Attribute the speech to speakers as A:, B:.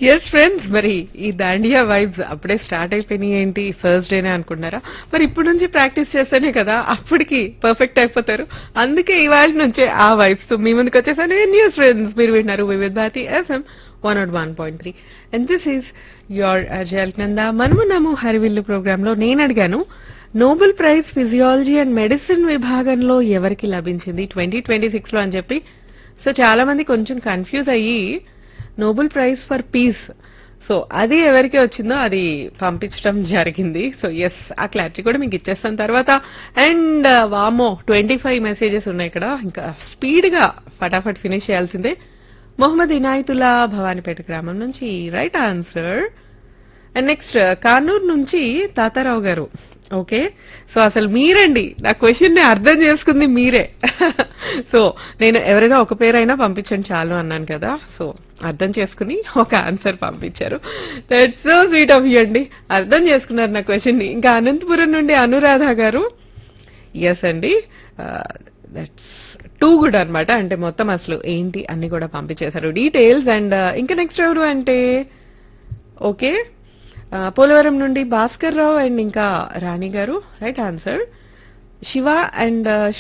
A: yes friends మరి ఈ Dandiya vibes అప్పుడే స్టార్ట్ అయిపోయినాయి ఏంటి ఫస్ట్ డేనే అనుకున్నారా మరి ఇప్పుడు నుంచి ప్రాక్టీస్ చేస్తేనే కదా అప్పటికి పర్ఫెక్ట్ అయిపోతారు అందుకే ఇవాళ నుంచే ఆ వైబ్స్ తో మీ ముందుకు వచ్చేసాను న్యూస్ ఫ్రెండ్స్ మీరు వింటున్నారు Vividh Bharati FM one nought one point three and this is your అజయల్ నంద మనమున్నాము హరివిల్లు ప్రోగ్రామ్ లో నేను అడిగాను Nobel prize physiology and medicine విభాగంలో ఎవరికి లభించింది ట్వంటీ ట్వంటీ సిక్స్ లో అని చెప్పి సో చాలా మంది కొంచెం కన్ఫ్యూజ్ అయ్యి Nobel prize for peace so అది ఎవరికి వచ్చిందో అది పంపించడం జరిగింది సో ఎస్ ఆ క్లారిటీ కూడా మీకు ఇచ్చేస్తాను తర్వాత అండ్ వామో ట్వంటీ ఫైవ్ మెసేజెస్ ఉన్నాయి ఇక్కడ ఇంకా స్పీడ్ గా ఫటాఫట్ ఫినిష్ చేయాల్సిందే మొహమ్మద్ ఇనాయతుల్లా భవానీపేట గ్రామం నుంచి right answer and next Kanuru నుంచి తాతారావు గారు ఓకే సో అసలు మీరండి నా క్వశ్చన్ ని అర్థం చేసుకుంది మీరే సో నేను ఎవరైనా ఒక పేరైనా పంపించండి చాలు అన్నాను కదా సో అర్థం చేసుకుని ఒక ఆన్సర్ పంపించారు that's so sweet of you అండి అర్థం చేసుకున్నారు నా క్వశ్చన్ ని ఇంకా అనంతపురం నుండి అనురాధ గారు ఎస్ అండి దట్స్ టూ గుడ్ అన్నమాట అంటే మొత్తం అసలు ఏంటి అన్ని కూడా పంపించేశారు డీటెయిల్స్ అండ్ ఇంకా నెక్స్ట్ ఎవరు అంటే ఓకే ఆ, పోలవరం నుండి భాస్కర్ రావు అండ్ ఇంకా రాణి గారు రైట్ ఆన్సర్ శివ అండ్